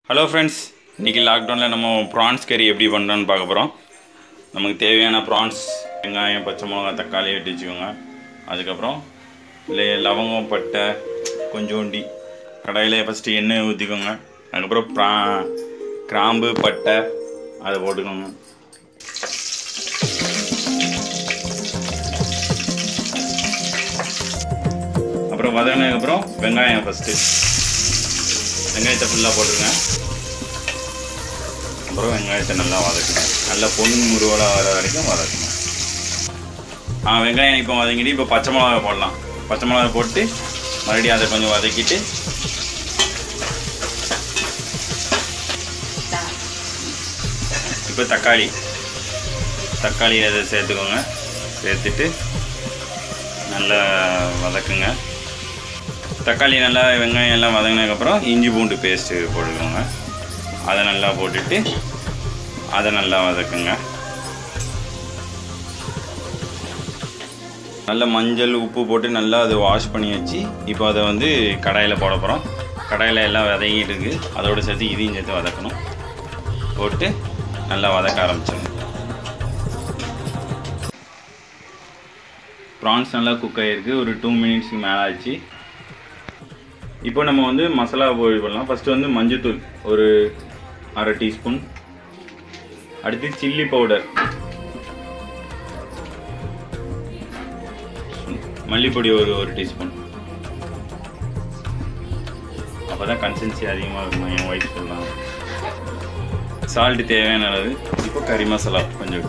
hello friends இன்றைக்கி லாக்டவுனில் நம்ம ப்ரான்ஸ் கறி எப்படி பண்ணுறோன்னு பார்க்க போகிறோம் நமக்கு தேவையான ப்ரான்ஸ் வெங்காயம் பச்சை மிளகா தக்காளி வெட்டி வச்சுக்கோங்க அதுக்கப்புறம் இல்லை லவங்கம் பட்டை கொஞ்சோண்டி கடாயில் ஃபஸ்ட்டு எண்ணெய் ஊற்றிக்கோங்க அதுக்கப்புறம் ப்ரா கிராம்பு பட்டை அதை போட்டுக்கோங்க அப்புறம் வதங்கினதுக்கப்புறம் வெங்காயம் ஃபஸ்ட்டு வெங்காயத்தை ஃபுல்லாக போட்டுருங்க அப்புறம் வெங்காயத்தை நல்லா வதக்குங்க நல்லா பொன் முருவலாக வர வரைக்கும் வதக்குங்க ஆ வெங்காயம் இப்போ வதங்கிட்டு இப்போ பச்சை மிளகா போடலாம் பச்சை மிளகா போட்டு மறுபடியும் அதை கொஞ்சம் வதக்கிட்டு இப்போ தக்காளி தக்காளி அதை சேர்த்துக்கோங்க சேர்த்துட்டு நல்லா வதக்குங்க தக்காளி நல்லா வெங்காயம் எல்லாம் வதங்கினதுக்கப்புறம் இஞ்சி பூண்டு பேஸ்ட்டு போட்டுக்கோங்க அதை நல்லா போட்டுட்டு அதை நல்லா வதக்குங்க நல்ல மஞ்சள் உப்பு போட்டு நல்லா அதை வாஷ் பண்ணி வச்சு இப்போ அதை வந்து கடாயில் போட போகிறோம் கடாயில் எல்லாம் வதங்கிட்டு இருக்கு அதோடு சேர்த்து இதையும் சேர்த்து வதக்கணும் போட்டு நல்லா வதக்க ஆரம்பிச்சிடணும் ப்ரான்ஸ் நல்லா குக் ஆகிருக்கு ஒரு டூ மினிட்ஸ்க்கு மேலே ஆச்சு இப்போ நம்ம வந்து மசாலா போய் பண்ணலாம் ஃபஸ்ட்டு வந்து மஞ்சத்தூள் ஒரு அரை டீஸ்பூன் அடுத்து சில்லி பவுடர் மல்லிப்பொடி ஒரு ஒரு டீஸ்பூன் அப்போ தான் கன்சிஸ்டன்சி அதிகமாக இருக்கும் என் ஒய்ஃப் சொல்லலாம் சால்ட்டு தேவையான அளவு இப்போ கறி மசாலா கொஞ்சம்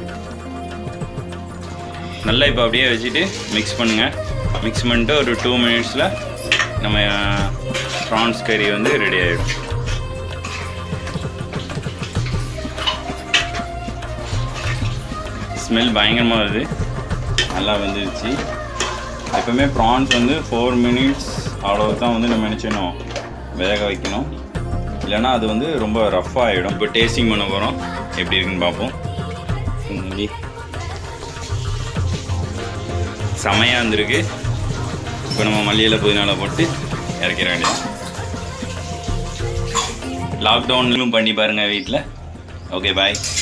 நல்லா இப்போ அப்படியே வச்சுட்டு மிக்ஸ் பண்ணுங்கள் மிக்ஸ் பண்ணிட்டு ஒரு டூ மினிட்ஸில் நம்ம ப்ரான்ஸ் கறி வந்து ரெடி ஆகிடும் ஸ்மெல் பயங்கரமாக வருது நல்லா வந்துருச்சு எப்பவுமே ப்ரான்ஸ் வந்து ஃபோர் மினிட்ஸ் அவ்வளோ தான் வந்து நம்ம நினச்சிடணும் வேக வைக்கணும் இல்லைன்னா அது வந்து ரொம்ப ரஃப் ஆகிடும் இப்போ டேஸ்டிங் பண்ண போகிறோம் எப்படி இருக்குன்னு பார்ப்போம் இங்கே செமையாக இருந்திருக்கு இப்போ நம்ம மல்லியில் புதினால போட்டு இறக்கிற வேண்டியது லாக்டவுன்லையும் பண்ணி பாருங்கள் வீட்டில் ஓகே பாய்